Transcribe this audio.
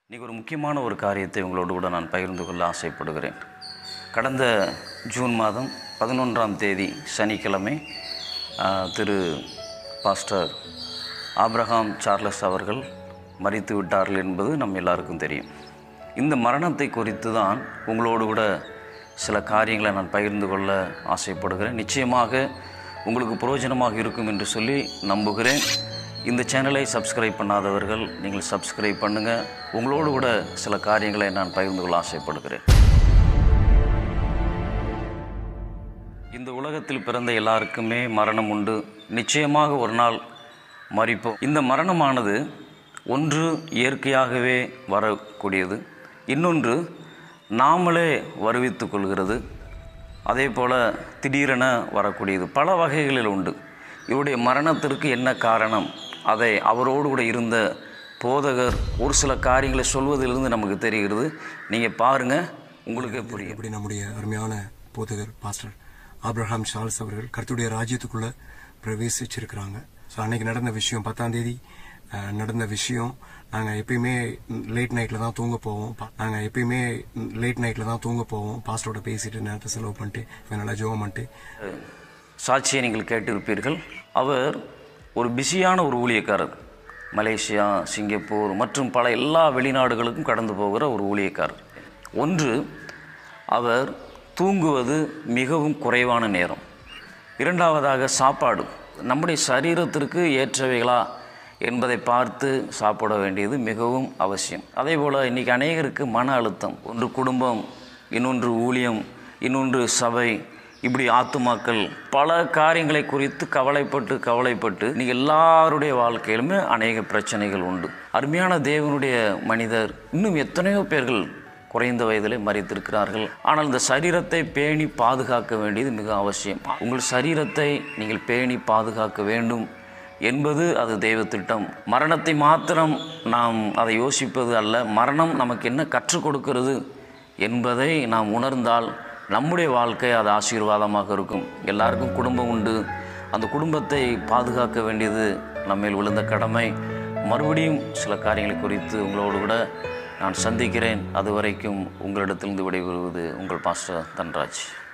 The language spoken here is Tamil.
இன்றைக்கி ஒரு முக்கியமான ஒரு காரியத்தை உங்களோடு கூட நான் பகிர்ந்து கொள்ள ஆசைப்படுகிறேன் கடந்த ஜூன் மாதம் பதினொன்றாம் தேதி சனிக்கிழமை ஆ, திரு பாஸ்டர் ஆப்ரஹாம் சார்லஸ் அவர்கள் மறித்து விட்டார்கள் என்பது நம் எல்லாருக்கும் தெரியும் இந்த மரணத்தை குறித்து தான் உங்களோடு கூட சில காரியங்களை நான் பகிர்ந்து கொள்ள ஆசைப்படுகிறேன் நிச்சயமாக உங்களுக்கு பிரயோஜனமாக இருக்கும் என்று சொல்லி நம்புகிறேன் இந்த சேனலை சப்ஸ்கிரைப் பண்ணாதவர்கள் நீங்கள் சப்ஸ்கிரைப் பண்ணுங்கள் உங்களோடு கூட சில காரியங்களை நான் பகிர்ந்து கொள்ள ஆசைப்படுகிறேன் இந்த உலகத்தில் பிறந்த எல்லாருக்குமே மரணம் உண்டு நிச்சயமாக ஒரு நாள் மறிப்போம் இந்த மரணமானது ஒன்று இயற்கையாகவே வரக்கூடியது இன்னொன்று நாமளே வருவித்துக் கொள்கிறது அதே போல் திடீரென வரக்கூடியது பல வகைகளில் உண்டு இவருடைய மரணத்திற்கு என்ன காரணம் அதை அவரோடு கூட இருந்த போதகர் ஒரு சில காரியங்களை சொல்வதிலிருந்து நமக்கு தெரிகிறது நீங்கள் பாருங்கள் உங்களுக்கே புரியும் எப்படி நம்முடைய அருமையான போதகர் பாஸ்டர் ஆப்ரஹாம் சார்ல்ஸ் அவர்கள் கர்த்தருடைய ராஜ்யத்துக்குள்ள பிரவேசிச்சிருக்கிறாங்க ஸோ அன்னைக்கு நடந்த விஷயம் பத்தாம் தேதி அஹ், நடந்த விஷயம் நாங்கள் எப்பயுமே லேட் நைட்டில் தான் தூங்க போவோம் நாங்கள் எப்பயுமே லேட் நைட்டில் தான் தூங்க போவோம் பாஸ்டரோட பேசிட்டு நேரத்தை செலவு பண்ணிட்டு இவன் நல்லா ஜோம் பண்ணிட்டு சாட்சியை நீங்கள் கேட்டிருப்பீர்கள் அவர் ஒரு பிஸியான ஒரு ஊழியக்காரர் மலேசியா சிங்கப்பூர் மற்றும் பல எல்லா வெளிநாடுகளுக்கும் கடந்து போகிற ஒரு ஊழியக்காரர் ஒன்று அவர் தூங்குவது மிகவும் குறைவான நேரம் இரண்டாவதாக சாப்பாடு நம்முடைய சரீரத்திற்கு ஏற்றவைகளா என்பதை பார்த்து சாப்பிட வேண்டியது மிகவும் அவசியம் அதே போல் இன்றைக்கி அநேகருக்கு மன அழுத்தம் ஒன்று குடும்பம் இன்னொன்று ஊழியம் இன்னொன்று சபை இப்படி ஆத்துமாக்கள் பல காரியங்களை குறித்து கவலைப்பட்டு கவலைப்பட்டு இன்னைக்கு எல்லாருடைய வாழ்க்கையிலுமே அநேக பிரச்சனைகள் உண்டு அருமையான தேவனுடைய மனிதர் இன்னும் எத்தனையோ பேர்கள் குறைந்த வயதிலே மறித்திருக்கிறார்கள் ஆனால் இந்த சரீரத்தை பேணி பாதுகாக்க வேண்டியது மிக அவசியம் உங்கள் சரீரத்தை நீங்கள் பேணி பாதுகாக்க வேண்டும் என்பது அது தெய்வ திட்டம் மரணத்தை மாத்திரம் நாம் அதை யோசிப்பது அல்ல மரணம் நமக்கு என்ன கற்றுக் கொடுக்கிறது என்பதை நாம் உணர்ந்தால் நம்முடைய வாழ்க்கை அது ஆசீர்வாதமாக இருக்கும் எல்லாருக்கும் குடும்பம் உண்டு அந்த குடும்பத்தை பாதுகாக்க வேண்டியது நம்மேல் விழுந்த கடமை மறுபடியும் சில காரியங்களை குறித்து உங்களோடு கூட நான் சந்திக்கிறேன் அதுவரைக்கும் உங்களிடத்திலிருந்து விடைபெறுவது உங்கள் பாஸ்டர் தன்ராஜ்